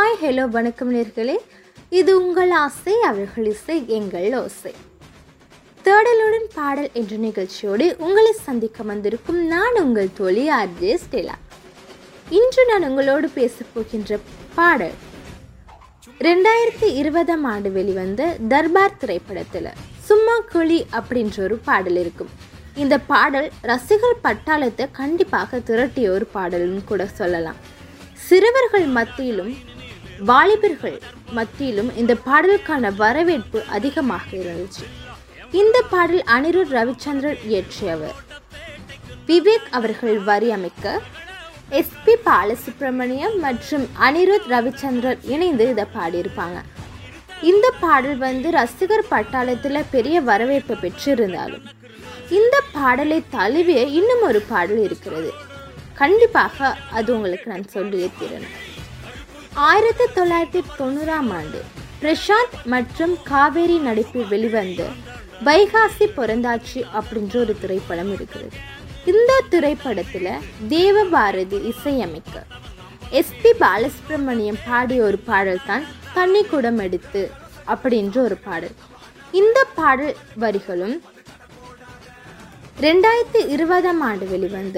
hi hello வணக்கம் நேர்களே இது உங்கள் ஆசை அவர்கள் இசை எங்கள் ஓசை தேடலுடன் பாடல் என்ற நிகழ்ச்சியோடு உங்களை சந்திக்க வந்திருக்கும் நான் உங்கள் தோழி ஆர்ஜே ஸ்டெலா இன்று நான் உங்களோடு பேசப் போகின்ற பாடல் ரெண்டாயிரத்தி இருபதாம் ஆண்டு வெளிவந்த தர்பார் திரைப்படத்தில் சும்மா குழி அப்படின்ற ஒரு பாடல் இருக்கும் இந்த பாடல் ரசிகர் பட்டாளத்தை கண்டிப்பாக திரட்டிய ஒரு பாடல்னு கூட சொல்லலாம் சிறுவர்கள் மத்தியிலும் வாலிபர்கள் மத்தியிலும் இந்த பாடலுக்கான வரவேற்பு அதிகமாக இருந்துச்சு இந்த பாடல் அனிருத் ரவிச்சந்திரன் இயற்றியவர் விவேக் அவர்கள் வரி அமைக்க எஸ்பி பாலசுப்ரமணியம் மற்றும் அனிருத் ரவிச்சந்திரன் இணைந்து இதை பாடியிருப்பாங்க இந்த பாடல் வந்து ரசிகர் பட்டாளத்தில் பெரிய வரவேற்பை பெற்றிருந்தாலும் இந்த பாடலை தழுவிய இன்னும் ஒரு பாடல் இருக்கிறது கண்டிப்பாக அது உங்களுக்கு நான் சொல்லியே தீரணும் ஆயிரத்தி தொள்ளாயிரத்தி தொண்ணூறாம் ஆண்டு பிரசாந்த் மற்றும் காவேரி நடிப்பில் வெளிவந்த வைகாசி பிறந்தாச்சு அப்படின்ற ஒரு திரைப்படம் இருக்கிறது இந்த திரைப்படத்தில் தேவபாரதி இசையமைக்க எஸ்பி பாலசுப்ரமணியம் பாடிய ஒரு பாடல் தான் தண்ணி குடம் எடுத்து அப்படின்ற ஒரு பாடல் இந்த பாடல் வரிகளும் ரெண்டாயிரத்தி இருபதாம் ஆண்டு வெளிவந்த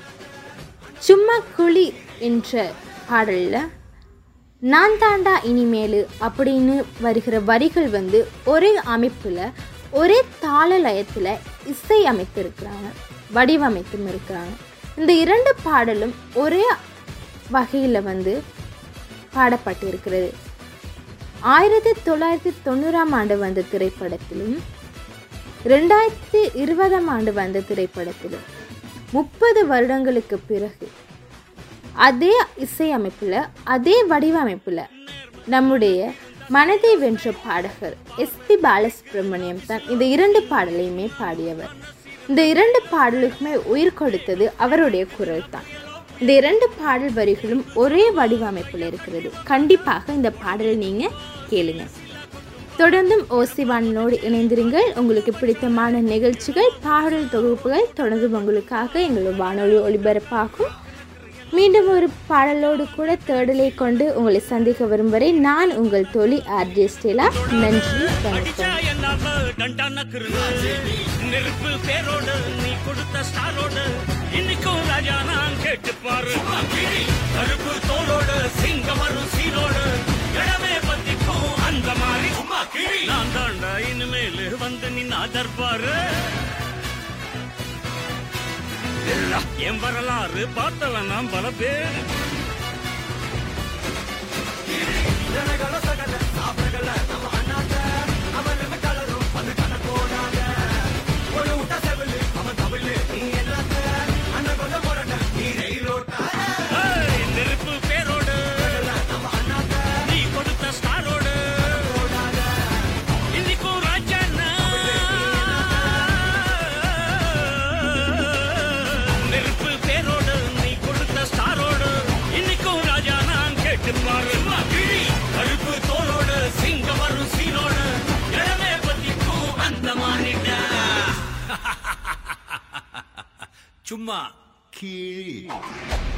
சும்மா குழி என்ற பாடலில் நான் தாண்டா இனிமேலு அப்படின்னு வருகிற வரிகள் வந்து ஒரே அமைப்பில் ஒரே தாள லயத்தில் இசை அமைத்திருக்கிறாங்க வடிவமைத்தும் இருக்கிறாங்க இந்த இரண்டு பாடலும் ஒரே வகையில் வந்து பாடப்பட்டிருக்கிறது ஆயிரத்தி தொள்ளாயிரத்தி தொண்ணூறாம் ஆண்டு வந்த திரைப்படத்திலும் ரெண்டாயிரத்தி இருபதாம் ஆண்டு வந்த திரைப்படத்திலும் முப்பது வருடங்களுக்கு பிறகு அதே இசையமைப்பில் அதே வடிவமைப்பில் நம்முடைய மனதை வென்ற பாடகர் எஸ்பி பாலசுப்ரமணியம் தான் இந்த இரண்டு பாடலையுமே பாடியவர் இந்த இரண்டு பாடலுக்குமே உயிர் கொடுத்தது அவருடைய குரல் தான் இந்த இரண்டு பாடல் வரிகளும் ஒரே வடிவமைப்பில் இருக்கிறது கண்டிப்பாக இந்த பாடலை நீங்கள் கேளுங்க தொடர்ந்தும் ஓசிவானோடு இணைந்திருங்கள் உங்களுக்கு பிடித்தமான நிகழ்ச்சிகள் பாடல் தொகுப்புகள் தொடர்ந்து உங்களுக்காக எங்களோட வானொலி ஒளிபரப்பாகும் மீண்டும் ஒரு பாடலோடு கூட தேடலை கொண்டு உங்களை சந்திக்க வரும் வரை நான் உங்கள் தோழி ஆர்ஜே ஸ்டேலா நன்றி வணக்கம் என்னால டண்டான கிருங்க நெருப்பு பேரோடு நீ கொடுத்த ஸ்டாரோடு இன்னைக்கும் ராஜா நான் கேட்டு பாரு கருப்பு தோளோடு சிங்கம் வரும் சீரோடு இடமே பத்திக்கும் அந்த மாதிரி நான் தாண்டா இனிமேல் வந்து நின்னா தர்பாரு என் வரலாறு பார்த்தவன் நான் பல பேர் ஏய், நெருப்பு பேரோடு நீ கொடுத்த ஸ்டாரோடு இன்னைக்கும் ராஜாண்ணா நெருப்பு பேரோடு நீ கொடுத்த ஸ்டாரோடு இன்னைக்கும் ராஜா நான் கேட்டு பாரு கருப்பு தோளோடு சிங்கம் வரும் சீனோடு இடமே பத்திக்கும் அந்த மாநில சும்மா கீழ்